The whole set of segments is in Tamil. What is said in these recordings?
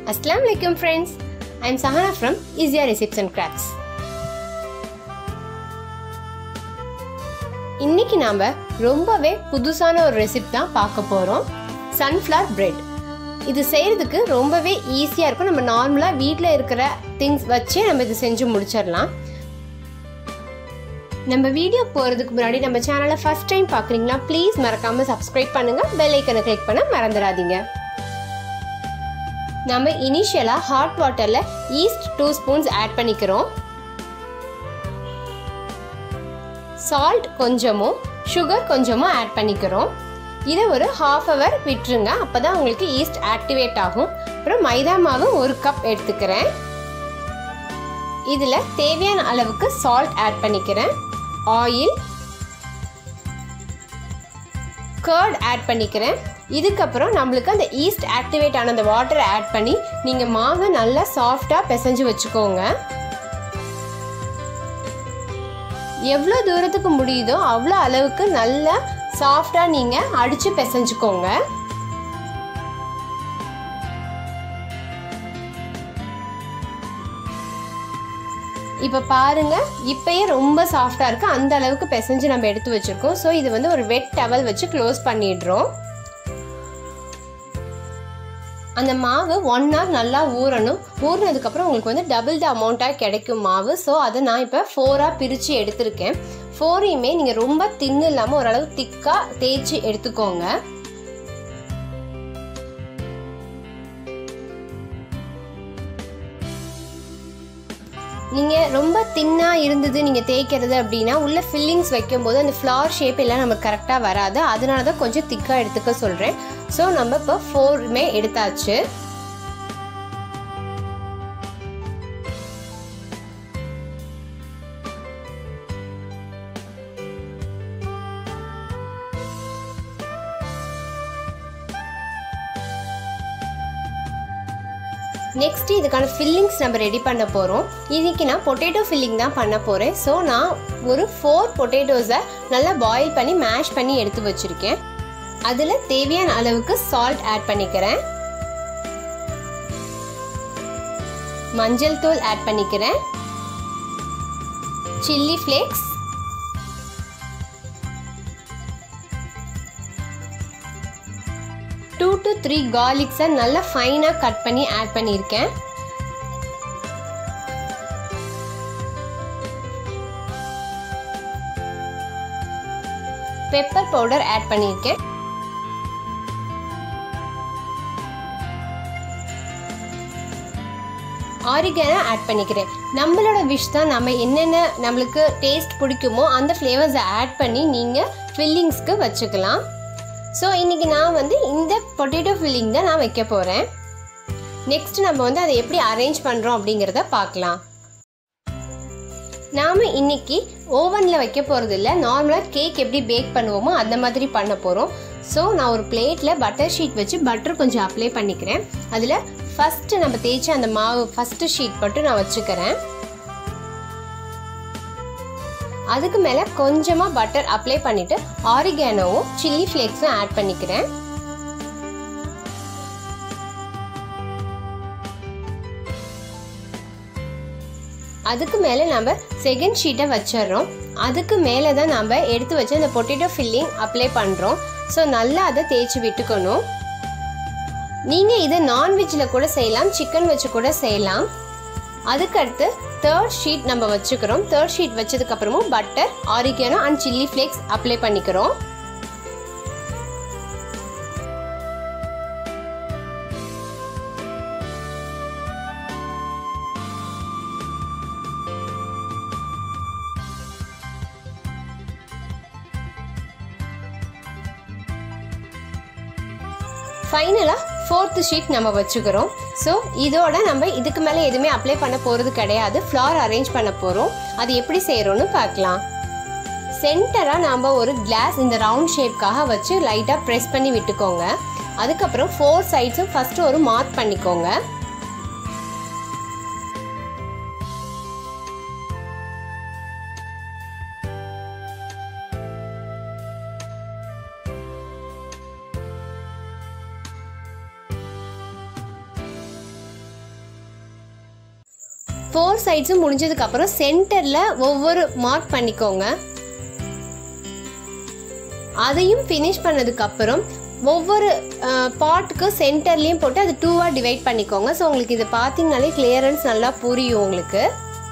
Assalamu alaikum friends. I'm Sahana from Easier Recipes and Crafts. இன்னைக்கு நாம ரொம்பவே புதுசான ஒரு ரெசிபி தான் பார்க்க போறோம் சன்ஃப்ளவர் பிரெட் இது செய்யறதுக்கு ரொம்பவே ஈஸியாக இருக்கும் நம்ம நார்மலாக வீட்டில் இருக்கிற திங்ஸ் வச்சே நம்ம இது செஞ்சு முடிச்சிடலாம் நம்ம வீடியோ போகிறதுக்கு முன்னாடி நம்ம சேனலை ஃபர்ஸ்ட் டைம் பார்க்குறீங்களா ப்ளீஸ் மறக்காமல் சப்ஸ்கிரைப் பண்ணுங்கள் பெல் ஐக்கனை கிளிக் பண்ண மறந்துடாதீங்க நம்ம இனிஷியலாக ஹாட் வாட்டரில் ஈஸ்ட் டூ ஸ்பூன்ஸ் ஆட் பண்ணிக்கிறோம் சால்ட் கொஞ்சமும் சுகர் கொஞ்சமும் ஆட் பண்ணிக்கிறோம் இதை ஒரு ஹாஃப் ஹவர் விட்டுருங்க அப்போ தான் உங்களுக்கு ஈஸ்ட் ஆக்டிவேட் ஆகும் அப்புறம் மைதா மாவு ஒரு கப் எடுத்துக்கிறேன் இதில் தேவையான அளவுக்கு சால்ட் ஆட் பண்ணிக்கிறேன் ஆயில் கர்ட் ஆட் பண்ணிக்கிறேன் இதுக்கப்புறம் நம்மளுக்கு அந்த ஈஸ்ட் ஆக்டிவேட் ஆன அந்த வாட்டரை ஆட் பண்ணி நீங்கள் மாவை நல்லா சாஃப்டாக பிசைஞ்சு வச்சுக்கோங்க எவ்வளோ தூரத்துக்கு முடியுதோ அவ்வளோ அளவுக்கு நல்லா சாஃப்டாக நீங்கள் அடித்து பிசைஞ்சுக்கோங்க இப்போ பாருங்க இப்பயே ரொம்ப சாஃப்டாக இருக்கு அந்த அளவுக்கு பிசைஞ்சு நம்ம எடுத்து வச்சிருக்கோம் ஸோ இது வந்து ஒரு வெட் டவல் வச்சு க்ளோஸ் பண்ணிடுறோம் அந்த மாவு ஒன் ஹவர் நல்லா ஊறணும் ஊறினதுக்கப்புறம் உங்களுக்கு வந்து டபுள் த அமௌண்ட்டாக கிடைக்கும் மாவு ஸோ அதை நான் இப்போ ஃபோராக பிரித்து எடுத்திருக்கேன் ஃபோரையுமே நீங்கள் ரொம்ப தின்னு இல்லாமல் ஓரளவு திக்காக தேய்ச்சி எடுத்துக்கோங்க நீங்கள் ரொம்ப தின்னாக இருந்தது நீங்கள் தேய்க்கிறது அப்படின்னா உள்ள ஃபில்லிங்ஸ் வைக்கும்போது அந்த ஃப்ளார் ஷேப் எல்லாம் நமக்கு கரெக்டாக வராது அதனால தான் கொஞ்சம் திக்காக எடுத்துக்க சொல்கிறேன் ஸோ நம்ம இப்போ ஃபோருமே எடுத்தாச்சு நெக்ஸ்ட் இதுக்கான ஃபில்லிங்ஸ் நம்ம ரெடி பண்ண போகிறோம் இன்றைக்கி நான் பொட்டேட்டோ ஃபில்லிங் தான் பண்ண போகிறேன் ஸோ நான் ஒரு ஃபோர் பொட்டேட்டோஸை நல்லா பாயில் பண்ணி மேஷ் பண்ணி எடுத்து வச்சுருக்கேன் அதில் தேவையான அளவுக்கு சால்ட் ஆட் பண்ணிக்கிறேன் மஞ்சள் தூள் ஆட் பண்ணிக்கிறேன் chilli flakes two to three கார்லிக்ஸை நல்லா ஃபைனாக கட் பண்ணி ஆட் பண்ணியிருக்கேன் பெப்பர் பவுடர் ஆட் பண்ணியிருக்கேன் ஆரிகானோ ஆட் பண்ணிக்கிறேன் நம்மளோட விஷ் தான் நம்ம என்னென்ன நம்மளுக்கு டேஸ்ட் பிடிக்குமோ அந்த ஃப்ளேவர்ஸை ஆட் பண்ணி நீங்கள் ஃபில்லிங்ஸ்க்கு வச்சுக்கலாம் ஸோ இன்றைக்கி நான் வந்து இந்த பொட்டேட்டோ ஃபில்லிங் தான் நான் வைக்க போகிறேன் நெக்ஸ்ட் நம்ம வந்து அதை எப்படி அரேஞ்ச் பண்ணுறோம் அப்படிங்கிறத பார்க்கலாம் நாம் இன்னைக்கு ஓவனில் வைக்க போகிறது இல்லை நார்மலாக கேக் எப்படி பேக் பண்ணுவோமோ அந்த மாதிரி பண்ண போகிறோம் ஸோ நான் ஒரு பிளேட்டில் பட்டர் ஷீட் வச்சு பட்டர் கொஞ்சம் அப்ளை பண்ணிக்கிறேன் அதில் ஃபஸ்ட்டு நம்ம தேய்ச்சி அந்த மாவு ஃபஸ்ட்டு ஷீட் மட்டும் நான் வச்சுக்கிறேன் அதுக்கு மேலே கொஞ்சமாக பட்டர் அப்ளை பண்ணிவிட்டு ஆரிகானோவும் சில்லி ஃப்ளேக்ஸும் ஆட் பண்ணிக்கிறேன் அதுக்கு மேலே நம்ம செகண்ட் ஷீட்டை வச்சிடுறோம் அதுக்கு மேலே தான் நம்ம எடுத்து வச்சு அந்த பொட்டேட்டோ ஃபில்லிங் அப்ளை பண்ணுறோம் ஸோ நல்லா அதை தேய்ச்சி விட்டுக்கணும் நீங்கள் இதை நான்வெஜ்ஜில் கூட செய்யலாம் சிக்கன் வச்சு கூட செய்யலாம் அதுக்கடுத்து தேர்ட் ஷீட் நம்ம வச்சுக்கிறோம் தேர்ட் ஷீட் வச்சதுக்கு அப்புறமும் butter oregano and chilli flakes apply பண்ணிக்கிறோம் ஃபைனலாக ஃபோர்த்து ஷீட் நம்ம வச்சுக்கிறோம் ஸோ இதோட நம்ம இதுக்கு மேலே எதுவுமே அப்ளை பண்ண போகிறது கிடையாது ஃப்ளார் அரேஞ்ச் பண்ண போகிறோம் அது எப்படி செய்கிறோன்னு பார்க்கலாம் சென்டராக நாம் ஒரு கிளாஸ் இந்த ரவுண்ட் ஷேப்காக வச்சு லைட்டாக ப்ரெஸ் பண்ணி விட்டுக்கோங்க அதுக்கப்புறம் ஃபோர் சைட்ஸும் ஃபஸ்ட்டு ஒரு மார்க் பண்ணிக்கோங்க ஃபோர் சைட்ஸும் முடிஞ்சதுக்கப்புறம் சென்டரில் ஒவ்வொரு மார்க் பண்ணிக்கோங்க அதையும் ஃபினிஷ் பண்ணதுக்கப்புறம் ஒவ்வொரு பாட்டுக்கு சென்டர்லேயும் போட்டு அது டூவாக டிவைட் பண்ணிக்கோங்க ஸோ உங்களுக்கு இது பார்த்தீங்கனாலே கிளியரன்ஸ் நல்லா புரியும் உங்களுக்கு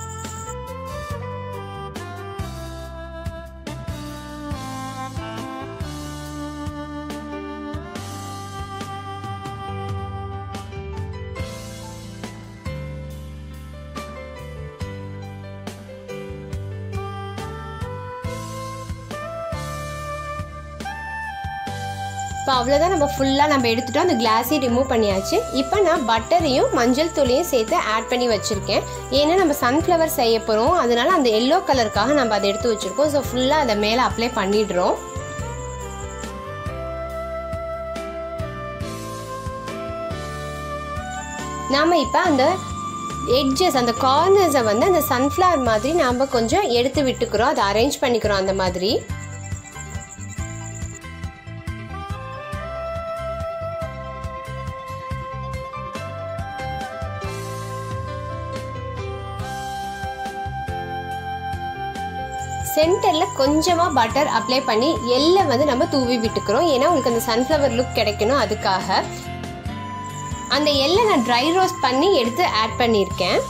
இப்போ அவ்வளோதான் நம்ம ஃபுல்லாக நம்ம எடுத்துட்டோம் அந்த கிளாஸையும் ரிமூவ் பண்ணியாச்சு இப்போ நான் பட்டரையும் மஞ்சள் தூளையும் சேர்த்து ஆட் பண்ணி வச்சுருக்கேன் ஏன்னா நம்ம சன்ஃப்ளவர் செய்ய போகிறோம் அதனால அந்த எல்லோ கலருக்காக நம்ம அதை எடுத்து வச்சுருக்கோம் ஸோ ஃபுல்லாக அதை மேலே அப்ளை பண்ணிடுறோம் நாம் இப்போ அந்த எட்ஜஸ் அந்த கார்னர்ஸை வந்து அந்த சன்ஃப்ளவர் மாதிரி நாம் கொஞ்சம் எடுத்து விட்டுக்கிறோம் அதை அரேஞ்ச் பண்ணிக்கிறோம் அந்த மாதிரி சென்டரில் கொஞ்சமாக பட்டர் அப்ளை பண்ணி எல்லாம் வந்து நம்ம தூவி விட்டுக்கிறோம் ஏன்னா உங்களுக்கு அந்த சன்ஃப்ளவர் லுக் கிடைக்கணும் அதுக்காக அந்த எல்லை நான் ட்ரை ரோஸ்ட் பண்ணி எடுத்து ஆட் பண்ணியிருக்கேன்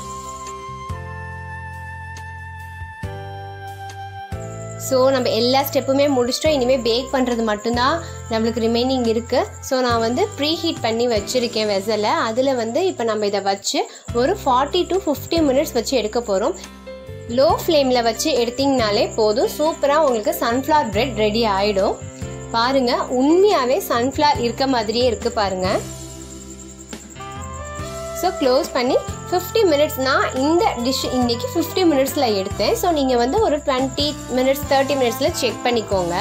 ஸோ நம்ம எல்லா ஸ்டெப்புமே முடிச்சிட்டோம் இனிமேல் பேக் பண்ணுறது மட்டும்தான் நம்மளுக்கு ரிமைனிங் இருக்குது ஸோ நான் வந்து ப்ரீ ஹீட் பண்ணி வச்சுருக்கேன் வெசலை அதில் வந்து இப்போ நம்ம இதை வச்சு ஒரு ஃபார்ட்டி டு ஃபிஃப்டி மினிட்ஸ் வச்சு எடுக்க போகிறோம் லோ ஃப்ளேமில் வச்சு எடுத்திங்கனாலே போதும் சூப்பராக உங்களுக்கு சன்ஃப்ளவர் பிரெட் ரெடி ஆகிடும் பாருங்கள் உண்மையாகவே சன்ஃப்ளவர் இருக்க மாதிரியே இருக்குது பாருங்கள் ஸோ க்ளோஸ் பண்ணி ஃபிஃப்டி மினிட்ஸ் நான் இந்த டிஷ் இன்றைக்கி ஃபிஃப்டி மினிட்ஸில் எடுத்தேன் ஸோ நீங்கள் வந்து ஒரு டுவெண்ட்டி மினிட்ஸ் தேர்ட்டி மினிட்ஸில் செக் பண்ணிக்கோங்க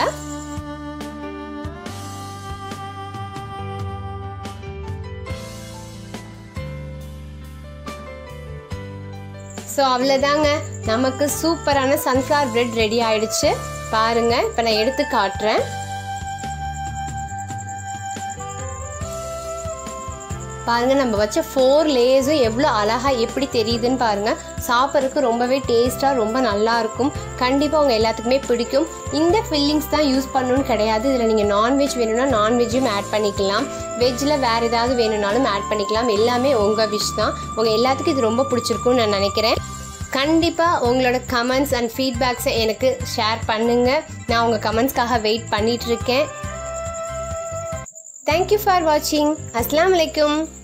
ஸோ அவ்வளோதாங்க நமக்கு சூப்பரான சன்ஃப்ளவர் பிரெட் ரெடி ஆயிடுச்சு பாருங்க இப்போ நான் எடுத்து காட்டுறேன் பாருங்க நம்ம வச்ச ஃபோர் லேயர்ஸும் எவ்வளோ அழகா எப்படி தெரியுதுன்னு பாருங்க சாப்பிட்றதுக்கு ரொம்பவே டேஸ்ட்டாக ரொம்ப நல்லா இருக்கும் கண்டிப்பாக உங்கள் எல்லாத்துக்குமே பிடிக்கும் இந்த ஃபில்லிங்ஸ் தான் யூஸ் பண்ணணும்னு கிடையாது இதில் நீங்கள் நான்வெஜ் வேணும்னா நான்வெஜ்ஜும் ஆட் பண்ணிக்கலாம் வெஜ்ஜில் வேறு ஏதாவது வேணும்னாலும் ஆட் பண்ணிக்கலாம் எல்லாமே உங்கள் விஷ் தான் உங்கள் எல்லாத்துக்கும் இது ரொம்ப பிடிச்சிருக்கும்னு நான் நினைக்கிறேன் கண்டிப்பாக உங்களோட கமெண்ட்ஸ் அண்ட் ஃபீட்பேக்ஸை எனக்கு ஷேர் பண்ணுங்கள் நான் உங்கள் கமெண்ட்ஸ்க்காக வெயிட் பண்ணிகிட்ருக்கேன் தேங்க்யூ ஃபார் வாட்சிங் அஸ்லாம் வலைக்கும்